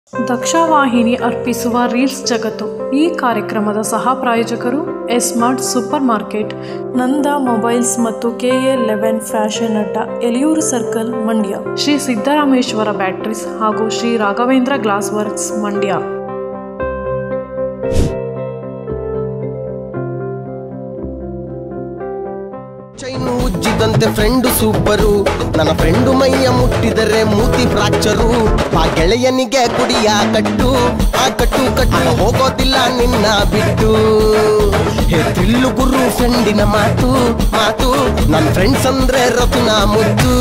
ದಕ್ಷವಾಹಿನಿ ಅರ್ಪಿಸುವ ರೀಲ್ಸ್ ಜಗತ್ತು ಈ ಕಾರ್ಯಕ್ರಮದ ಸಹ ಪ್ರಾಯೋಜಕರು smart super market Nanda mobiles ಮತ್ತು ಕೆಎ ಲೆವೆನ್ ಫ್ಯಾಷನ್ ಅಡ್ಡ ಎಲಿಯೂರು ಸರ್ಕಲ್ ಮಂಡ್ಯ ಶ್ರೀ ಸಿದ್ದರಾಮೇಶ್ವರ ಬ್ಯಾಟ್ರೀಸ್ ಹಾಗೂ Shri Raghavendra glass works Mandya chain ಉಜ್ಜಿದಂತೆ ಫ್ರೆಂಡು ಸೂಪರು ನನ್ನ ಫ್ರೆಂಡು ಮೈಯ ಮುಟ್ಟಿದರೆ ಮೂತಿ ಫ್ರಾಕ್ಚರು ಆ ಗೆಳೆಯನಿಗೆ ಕುಡಿಯ ಕಟ್ಟು ಆ ಕಟ್ಟು ಕಟ್ಟು ಹೋಗೋದಿಲ್ಲ ನಿನ್ನ ಬಿಟ್ಟು ಹೇ ತಿಳ್ಳು ಗುರು ಫ್ರೆಂಡಿನ ಮಾತು ಮಾತು ನನ್ನ ಫ್ರೆಂಡ್ಸ್ ಅಂದ್ರೆ ರತುನ ಮುದ್ದು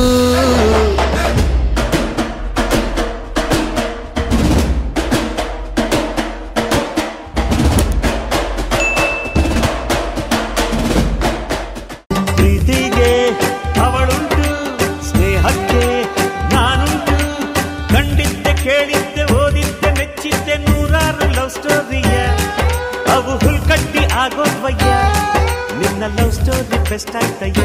ಪ್ರೀತಿಗೆ ಅವಳುಂಟು ಸ್ನೇಹಕ್ಕೆ ನಾನುಂಟು ಕಂಡಿದ್ದೆ ಕೇಳಿದ್ದೆ ಓದಿದ್ದೆ ಮೆಚ್ಚಿದ್ದೆ ನೂರಾರು ಲವ್ ಸ್ಟೋರಿಯ ಅವು ಹುಲ್ಕಟ್ಟಿ ಆಗೋದ್ವಯ್ಯ ನಿನ್ನ ಲವ್ ಸ್ಟೋರಿ ಬೆಸ್ಟ್ ಆಯ್ತಯ್ಯ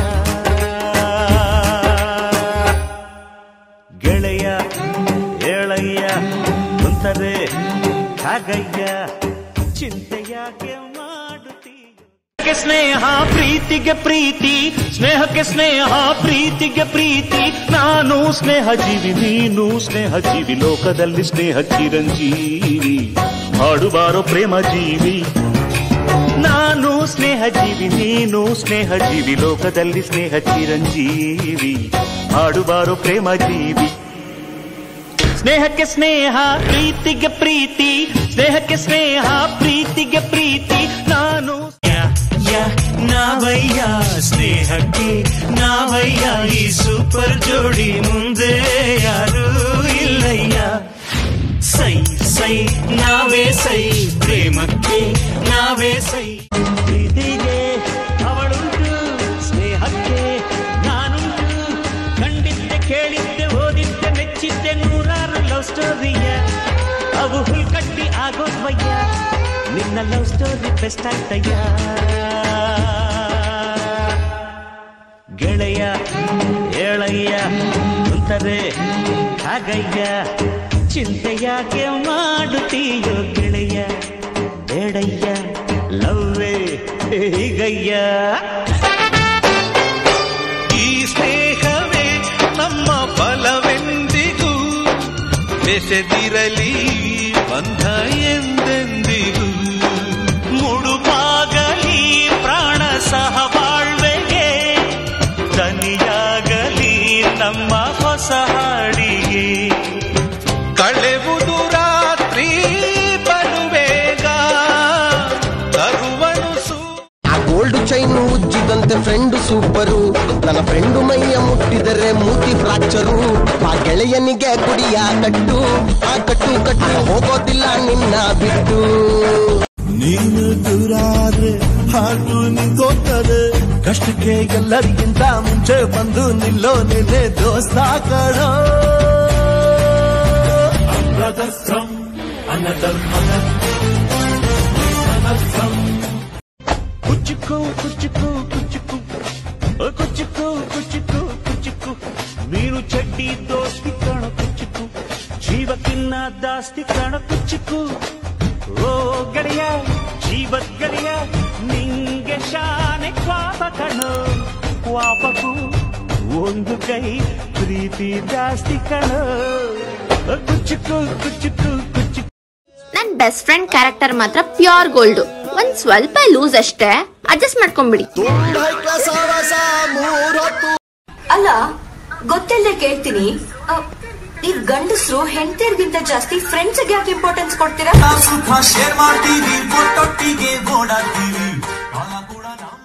ಗೆಳೆಯ ಏಳಯ್ಯ ಕುಂತರೆ ಹಾಗಯ್ಯ ಚಿಂತೆಯಾಗೆ ಮಾಡುತ್ತೀಯ ಸ್ನೇಹಕ್ಕೆ ಸ್ನೇಹ ಪ್ರೀತಿಗೆ ಪ್ರೀತಿ ಸ್ನೇಹಕ್ಕೆ ಸ್ನೇಹ ಪ್ರೀತಿಗೆ ಪ್ರೀತಿ ನಾನು ಸ್ನೇಹ ಜೀವಿ ನೀನು ಸ್ನೇಹ ಜೀವಿ ಲೋಕದಲ್ಲಿ ಸ್ನೇಹ ಚಿರಂಜೀವಿ ಹಾಡುಬಾರೋ ಪ್ರೇಮ ಜೀವಿ ನಾನು ಸ್ನೇಹ ಜೀವಿ ನೀನು ಸ್ನೇಹ ಜೀವಿ ಲೋಕದಲ್ಲಿ ಸ್ನೇಹ ಚಿರಂಜೀವಿ ಹಾಡುಬಾರೋ ಪ್ರೇಮ ಜೀವಿ ಸ್ನೇಹಕ್ಕೆ ಸ್ನೇಹ ಪ್ರೀತಿಗೆ ಪ್ರೀತಿ ಸ್ನೇಹಕ್ಕೆ ಸ್ನೇಹ ಪ್ರೀತಿಗೆ ಪ್ರೀತಿ ನಾನು ನಾವಯ್ಯ ಸ್ನೇಹಕ್ಕೆ ನಾವಯ್ಯ ಈ ಸೂಪರ್ ಜೋಡಿ ಮುಂದೆ ಯಾರೂ ಇಲ್ಲಯ್ಯ ಸೈ ಸೈ ನಾವೇ ಸೈ ಪ್ರೇಮಕ್ಕೆ ನಾವೇ ಸೈ ಪ್ರೀತಿಗೆ ಅವಳುಂಟು ಸ್ನೇಹಕ್ಕೆ ನಾನುಂಟು ಕಂಡಿದ್ದೆ ಕೇಳಿದ್ದೆ ಓದಿದ್ದೆ ಮೆಚ್ಚಿದ್ದೆ ನೂರಾರು ಲವ್ ಸ್ಟೋರಿಯ ಅವು ಹುಲ್ಕಟ್ಟಿ ಆಗೋದ್ವಯ್ಯ ನಿನ್ನ ಲವ್ ಸ್ಟೋರಿ ಬೆಸ್ಟ್ ಆಯ್ತಯ್ಯ ಗೆಳೆಯ ಏಳಯ್ಯ ಕುಂತರೆ ಹಾಗಯ್ಯ ಚಿಂತೆಯಾಕೆ ಮಾಡುತ್ತೀಯೋ ಗೆಳೆಯ ಬೇಡಯ್ಯ ಲವ್ವೇ ಹೀಗಯ್ಯ ಈ ಸ್ನೇಹವೇ ನಮ್ಮ ಬಲವೆಂದಿಗೂ ಬೆಸೆದಿರಲಿ ಬಂಧ ಎಂದೆಂದಿಗೂ ಮುಡುಪಾಗಲಿ ಪ್ರಾಣ ಸಹ ಬಾಳ್ವೆಗೆ ದನಿಯಾಗಲಿ ನಮ್ಮ ಹೊಸ ಹಾಡಿಗೆ ಕಳೆವುದು ರಾತ್ರಿ ಬರುವೇಗ ತರುವನು ಸೂ ಆ ಗೋಲ್ಡ್ ಚೈನು ಉಜ್ಜಿದಂತೆ ಫ್ರೆಂಡು ಸೂಪರು ನನ್ನ ಫ್ರೆಂಡು ಮೈಯ ಮುಟ್ಟಿದರೆ ಮೂತಿ ಫ್ರಾಕ್ಚರು ಆ ಗೆಳೆಯನಿಗೆ ಕುಡಿಯ ಕಟ್ಟು ಆ ಕಟ್ಟು ಕಟ್ಟು ಹೋಗೋದಿಲ್ಲ ನಿನ್ನ ಬಿಟ್ಟು ನೀನು ದೂರಾದ್ರೆ ಹಾಗೂ ನಿಂತೋಗ್ತದೆ ಕಷ್ಟಕ್ಕೆ ಎಲ್ಲರಿಗಿಂತ ಮುಂಚೆ ಬಂದು ನಿಲ್ಲೋ ನಿನ್ನೆ ದೋಸ್ತ ಕಣೋ ಬ್ರದರ್ಸ್ ಫ್ರಮ್ ಅನದರ್ ಮದರ್ ಕುಚ್ಚುಕು ಕುಚ್ಚುಕು ಕುಚ್ಚುಕು ಓ ಕುಚ್ಚುಕು ಕುಚ್ಚುಕು ಕುಚ್ಚುಕು ಮೀನು ಚಡ್ಡಿ ದೋಸ್ತಿ ಕಣ ಕುಚ್ಚುಕು ಜೀವಕ್ಕಿನ್ನ ದಾಸ್ತಿ ಕಣ ಕುಚ್ಚುಕು ಓ ಗೆಳೆಯ ಜೀವದ್ ಗೆಳೆಯ ನಿಂಗೆ ಶಾನೆ ಕ್ವಾಪ ಕಣೋ ಕ್ವಾಪಕು ಒಂದು ಕೈ ಪ್ರೀತಿ ಜಾಸ್ತಿ ಕಣೋ ಓ ಕುಚ್ಚುಕು ಕುಚ್ಚುಕು ಕುಚ್ಚುಕು ನನ್ ಬೆಸ್ಟ್ ಫ್ರೆಂಡ್ ಕ್ಯಾರೆಕ್ಟರ್ ಮಾತ್ರ ಪ್ಯೂರ್ ಗೋಲ್ಡ್ ಒಂದ್ ಸ್ವಲ್ಪ ಲೂಸ್ ಅಷ್ಟೇ ಅಡ್ಜಸ್ಟ್ ಮಾಡ್ಕೊಂಬಿಡಿ ಅಲ್ಲ ಗೊತ್ತಿಲ್ಲದೆ ಕೇಳ್ತೀನಿ ಅ, ನೀವ್ ಗಂಡಸ್ರು ಹೆಂಡತಿಯರ್ಗಿಂತ ಜಾಸ್ತಿ ಫ್ರೆಂಡ್ಸ್ ಯಾಕೆ ಇಂಪಾರ್ಟೆನ್ಸ್ ಕೊಡ್ತೀರಾ ಸುಖ ಶೇರ್ ಮಾಡ್ತೀವಿ ಒಟ್ಟೊಟ್ಟಿಗೆ ಓಡಾಡ್ತೀವಿ ಕಾಲ ಕೂಡ ನಮ್ಮ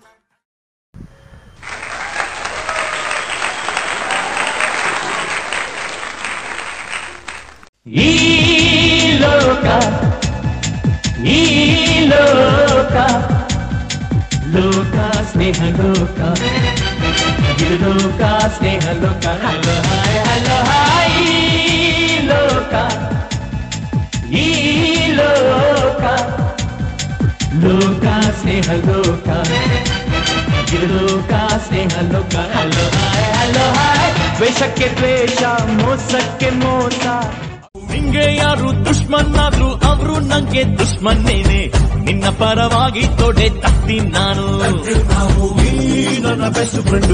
ಈ ಲೋಕ ಈ ಲೋಕ ಲೋಕ ಸ್ನೇಹ ಲೋಕ ಇದು ಲೋಕ ಸ್ನೇಹ ಲೋಕ ಹಲೋ ಹಾಯ್ ಹಲೋ ಹಾಯ್ ಈ ಲೋಕ ಈ ಲೋಕ ಲೋಕ ಸ್ನೇಹ ಲೋಕ ಇದು ಲೋಕ ಸ್ನೇಹ ಲೋಕ ಹಲೋ ಹಾಯ್ ಹಲೋ ಹಾಯ್ ದ್ವೇಷಕ್ಕೆ ದ್ವೇಷ ಮೋಸಕ್ಕೆ ಮೋಸ ನಂಗೆ ಯಾರು ದುಶ್ಮನ್ನಾದ್ರು ಅವರು ನಂಗೆ ದುಶ್ಮನ್ನೇನೆ ನಿನ್ನ ಪರವಾಗಿ ತೊಡೆ ತತ್ತಿ ನಾನು ನೀ ನನ್ನ ಬೆಸ್ಟ್ ಫ್ರೆಂಡು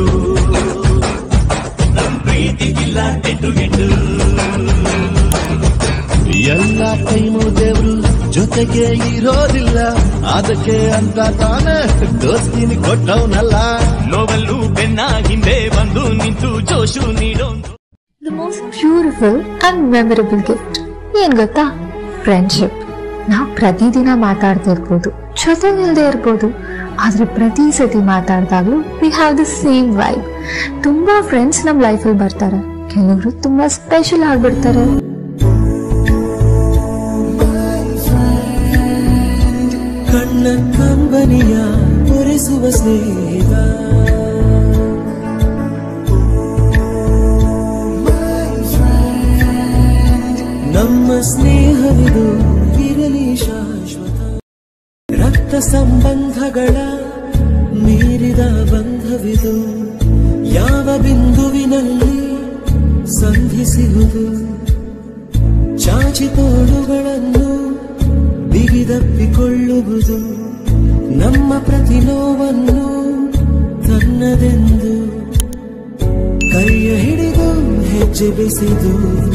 ನನ್ ಪ್ರೀತಿಗಿಲ್ಲ ಎಂಟು ಎಂಟು ಎಲ್ಲ ಟೈಮು ದೇವ್ರು ಜೊತೆಗೆ ಇರೋದಿಲ್ಲ ಅದಕ್ಕೆ ಅಂತ ತಾನೇ ದೋಸ್ತಿನಿ ಕೊಟ್ಟವನಲ್ಲ ನೋವಲ್ಲೂ ಬೆನ್ನ ಹಿಂದೆ ಬಂದು ನಿಂತು ಜೋಶು ನೀಡೋಂದು the most beautiful and memorable gift ಏನ್ ಗೊತ್ತಾ ಫ್ರೆಂಡ್ಶಿಪ್ ನಾವು ಪ್ರತಿದಿನ ಮಾತಾಡ್ತಾ ಇರ್ಬೋದು ಜೊತೆಗಿಲ್ದೇ ಇರ್ಬೋದು ಆದ್ರೆ ಪ್ರತಿ ಸತಿ ಮಾತಾಡಿದಾಗ್ಲೂ we have the same vibe ತುಂಬಾ ಫ್ರೆಂಡ್ಸ್ ನಮ್ ಲೈಫಲ್ಲಿ ಬರ್ತಾರೆ ಕೆಲವರು ತುಂಬಾ ಸ್ಪೆಷಲ್ ಆಗ್ಬಿಡ್ತಾರೆ ಕಣ್ಣ ಕಂಬನಿಯ ಒರೆಸುವ ಸ್ನೇಹಿತ ನಮ್ಮ ಸ್ನೇಹವಿದು ಇರಲಿ ಶಾಶ್ವತ ರಕ್ತ ಸಂಬಂಧಗಳ ಮೀರಿದ ಬಂಧವಿದು ಯಾವ ಬಿಂದುವಿನಲ್ಲಿ ಸಂಧಿಸಿರುವುದು ಚಾಚಿ ತೋಳುಗಳನ್ನು ಬಿಗಿದಪ್ಪಿಕೊಳ್ಳುವುದು ನಮ್ಮ ಪ್ರತಿ ನೋವನ್ನು ತನ್ನದೆಂದು ಕೈಯ ಹಿಡಿದು ಹೆಜ್ಜೆ ಬೆಸೆದು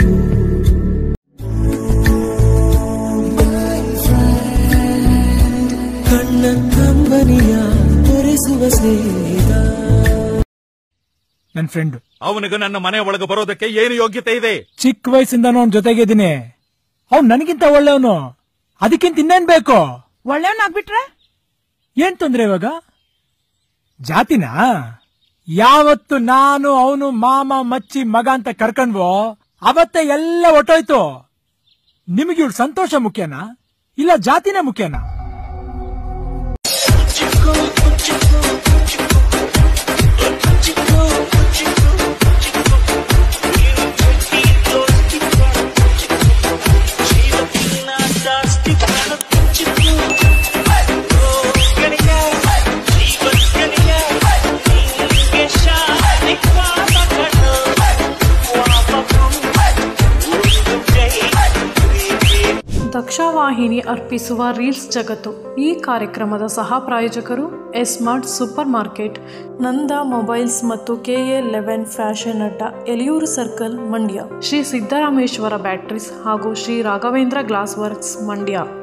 ಕಣ್ಣ ಕಂಬನಿಯ ಒರೆಸುವ ಸ್ನೇಹಿತ ನನ್ ಫ್ರೆಂಡ್ ಅವನಿಗೆ ನನ್ನ ಮನೆ ಒಳಗೆ ಬರೋದಕ್ಕೆ ಏನು ಯೋಗ್ಯತೆ ಇದೆ ಚಿಕ್ಕ ವಯಸ್ಸಿಂದ ಅವ್ನ ಜೊತೆಗಿದ್ದೀನಿ ಅವ್ನ್ ನನಗಿಂತ ಒಳ್ಳೆಯವನು ಅದಕ್ಕಿಂತ ಇನ್ನೇನ್ ಬೇಕು ಒಳ್ಳೆಯವನಾಗ್ಬಿಟ್ರೆ ಏನ್ ತೊಂದ್ರೆ ಇವಾಗ ಜಾತಿನಾ ಯಾವತ್ತು ನಾನು ಅವನು ಮಾಮ ಮಚ್ಚಿ ಮಗ ಅಂತ ಕರ್ಕಂಡ್ವೋ ಅವತ್ತೇ ಎಲ್ಲ ಒಟ್ಟೋಯ್ತು ನಿಮಗೆ ಇವ್ಳ ಸಂತೋಷ ಮುಖ್ಯನಾ ಇಲ್ಲ ಜಾತಿನೇ ಮುಖ್ಯನಾ ದಕ್ಷವಾಹಿನಿ ಅರ್ಪಿಸುವ ರೀಲ್ಸ್ ಜಗತ್ತು ಈ ಕಾರ್ಯಕ್ರಮದ ಸಹ ಪ್ರಾಯೋಜಕರು smart super market Nanda mobiles ಮತ್ತು ಕೆಎ ಲೆವೆನ್ ಫ್ಯಾಷನ್ ಅಡ್ಡ ಎಲಿಯೂರು ಸರ್ಕಲ್ ಮಂಡ್ಯ ಶ್ರೀ ಸಿದ್ದರಾಮೇಶ್ವರ ಬ್ಯಾಟ್ರೀಸ್ ಹಾಗೂ ಶ್ರೀ ರಾಘವೇಂದ್ರ ಗ್ಲಾಸ್ ವರ್ಕ್ಸ್ ಮಂಡ್ಯ